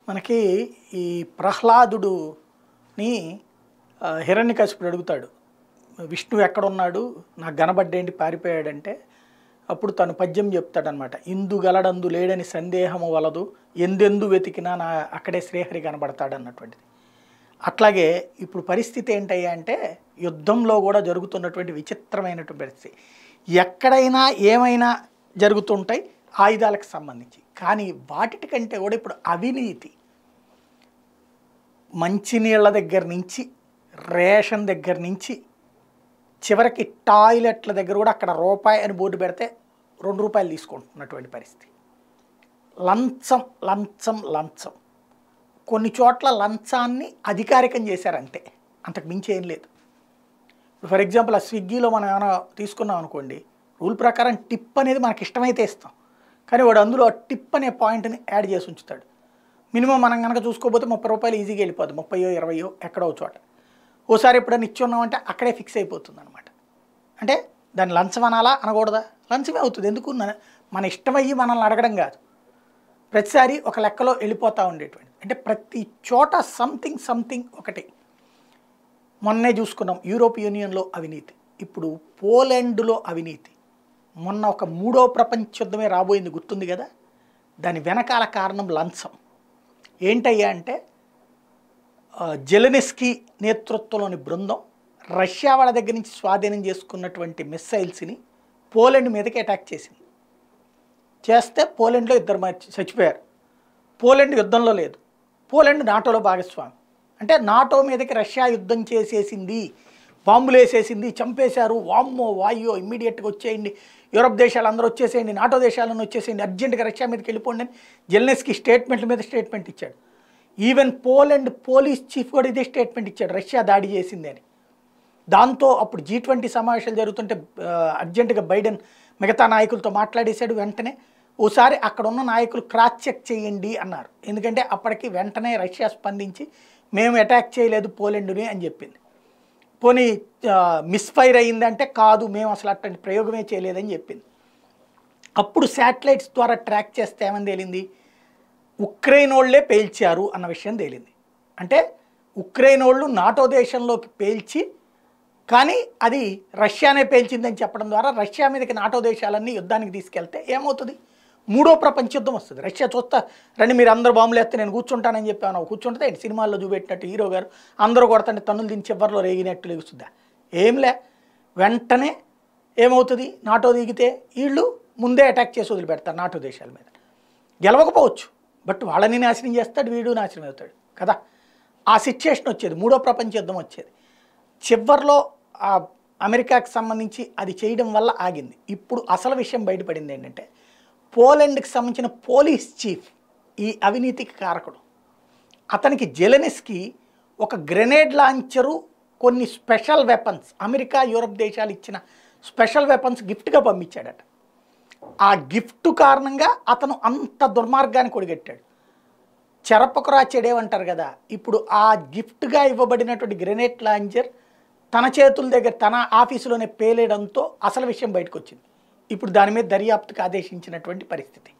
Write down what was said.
మనకి ఈ ప్రహ్లాదుడుని ఆ, హిరణ్యకశిపుడు అడుగుతాడు విష్ణువు ఎక్కడున్నాడు నాకు గనబడ్డేంటి పారిపోయాడంటే అప్పుడు తను పద్యం చెప్తాడనమాట ఇందు గలడందు లేడని సందేహము వలదు ఎందెందు వెతికినా నా అక్కడే శ్రీహరి కనబడతాడు అన్నటువంటిది అట్లాగే ఇప్పుడు పరిస్థితి ఏంటయ్యా అంటే యుద్ధంలో కూడా జరుగుతున్నటువంటి విచిత్రమైనటువంటి పరిస్థితి ఎక్కడైనా ఏమైనా జరుగుతుంటాయి ఆయుధాలకు సంబంధించి కానీ వాటి కంటే కూడా ఇప్పుడు అవినీతి మంచినీళ్ళ దగ్గర నుంచి రేషన్ దగ్గర నుంచి చివరికి టాయిలెట్ల దగ్గర కూడా అక్కడ రూపాయి అని బోర్డు పెడితే రెండు రూపాయలు తీసుకుంటున్నటువంటి పరిస్థితి లంచం లంచం లంచం కొన్ని చోట్ల లంచాన్ని అధికారికం చేశారంతే అంతకు మించి ఏం లేదు ఇప్పుడు ఫర్ ఎగ్జాంపుల్ ఆ స్విగ్గీలో మనం ఏమైనా తీసుకున్నాం అనుకోండి రూల్ ప్రకారం టిప్ అనేది మనకి ఇష్టమైతే ఇస్తాం కానీ వాడు అందులో ఆ టిప్ అనే పాయింట్ని యాడ్ చేసి ఉంచుతాడు మినిమం మనం కనుక చూసుకోకపోతే ముప్పై రూపాయలు ఈజీగా వెళ్ళిపోద్ది ముప్పయో ఇరవయో ఎక్కడో చోట ఓసారి ఎప్పుడైనా ఇచ్చి ఉన్నామంటే అక్కడే ఫిక్స్ అయిపోతుంది అనమాట అంటే దాన్ని లంచం అనాలా అనకూడదా లంచమే అవుతుంది ఎందుకు మన- మన ఇష్టమయ్యి మనల్ని అడగడం కాదు ప్రతిసారి ఒక లెక్కలో వెళ్ళిపోతూ ఉండేటువంటి అంటే ప్రతి చోట సంథింగ్ సంథింగ్ ఒకటి మొన్నే చూసుకున్నాం యూరోప్ యూనియన్లో అవినీతి ఇప్పుడు పోలాండ్లో అవినీతి మొన్న ఒక మూడో ప్రపంచ యుద్ధమే రాబోయింది గుర్తుంది కదా దాని వెనకాల కారణం లంచం ఏంటయ్యా అంటే ఆ, జెలెనిస్కీ నేతృత్వంలోని బృందం రష్యా వాళ్ళ దగ్గర నుంచి స్వాధీనం చేసుకున్నటువంటి మిస్సైల్స్ని పోలాండ్ మీదకి అటాక్ చేసింది చేస్తే పోలాండ్లో ఇద్దరు మర్చి- చచ్చిపోయారు పోలాండ్ యుద్ధంలో లేదు పోలాండ్ నాటోలో భాగస్వామి అంటే నాటో మీదకి రష్యా యుద్ధం చేసేసింది బాంబులు వేసేసింది చంపేశారు వామ్మో వాయో ఇమ్మీడియట్గా వచ్చేయండి యూరప్ దేశాలు అందరూ వచ్చేసేయండి నాటో దేశాలను వచ్చేసేయండి అర్జెంటుగా రష్యా మీదకి వెళ్ళిపోండి అని జెల్నెస్కి స్టేట్మెంట్ల మీద స్టేట్మెంట్ ఇచ్చాడు ఈవెన్ పోలాండ్ పోలీస్ చీఫ్ కూడా ఇదే స్టేట్మెంట్ ఇచ్చాడు రష్యా దాడి చేసింది అని దాంతో అప్పుడు జీ ట్వంటీ సమావేశాలు జరుగుతుంటే ఆ, అర్జెంటుగా బైడెన్ మిగతా నాయకులతో మాట్లాడేశాడు వెంటనే ఓసారి అక్కడ ఉన్న నాయకులు క్రాస్ చెక్ చేయండి అన్నారు ఎందుకంటే అప్పటికి వెంటనే రష్యా స్పందించి మేము అటాక్ చేయలేదు పోలెండ్ని అని చెప్పింది పోనీ మిస్ఫైర్ అయ్యిందంటే కాదు మేము అసలు అట్లాంటి ప్రయోగమే చేయలేదని చెప్పింది అప్పుడు శాటిలైట్స్ ద్వారా ట్రాక్ చేస్తే ఏమని తేలింది ఉక్రెయిన్ వాళ్ళే పేల్చారు అన్న విషయం తేలింది అంటే ఉక్రెయిన్ వాళ్ళు నాటో దేశంలోకి పేల్చి కానీ అది రష్యానే పేల్చిందని చెప్పడం ద్వారా రష్యా మీదకి నాటో దేశాలన్నీ యుద్ధానికి తీసుకెళ్తే ఏమవుతుంది మూడో ప్రపంచ యుద్ధం వస్తుంది రష్యా చూస్తా రండి మీరు అందరు బాంబులు వేస్తే నేను కూర్చుంటానని చెప్పాను కూర్చుంటే ఏంటి సినిమాల్లో చూపెట్టినట్టు హీరో గారు అందరూ కొడతంటే తన్నులు దించి చివరిలో రేగినట్టు లేగుస్తుందా ఏంలే వెంటనే ఏమవుతుంది నాటో దిగితే వీళ్ళు ముందే అటాక్ చేసి వదిలిపెడతారు నాటో దేశాల మీద గెలవకపోవచ్చు బట్ వాళ్ళని నాశనం చేస్తాడు వీడు నాశనం అవుతాడు కదా ఆ సిచ్యుయేషన్ వచ్చేది మూడో ప్రపంచ యుద్ధం వచ్చేది చివరిలో ఆ అమెరికాకి సంబంధించి అది చేయడం వల్ల ఆగింది ఇప్పుడు అసలు విషయం బయటపడింది ఏంటంటే పోలాండ్కి సంబంధించిన పోలీస్ చీఫ్ ఈ అవినీతికి కారకుడు అతనికి జెలెనిస్కి ఒక గ్రెనేడ్ లాంచరు కొన్ని స్పెషల్ వెపన్స్ అమెరికా యూరప్ దేశాలు ఇచ్చిన స్పెషల్ వెపన్స్ గిఫ్ట్గా పంపించాడట ఆ గిఫ్ట్ కారణంగా అతను అంత దుర్మార్గానికి ఒడిగట్టాడు చెరపకురా చెడేవంటారు కదా ఇప్పుడు ఆ గిఫ్ట్గా ఇవ్వబడినటువంటి గ్రెనేట్ లాంచర్ తన చేతుల దగ్గర తన ఆఫీసులోనే పేలేయడంతో అసలు విషయం బయటకు వచ్చింది ఇప్పుడు దాని మీద దర్యాప్తుకు ఆదేశించినటువంటి పరిస్థితి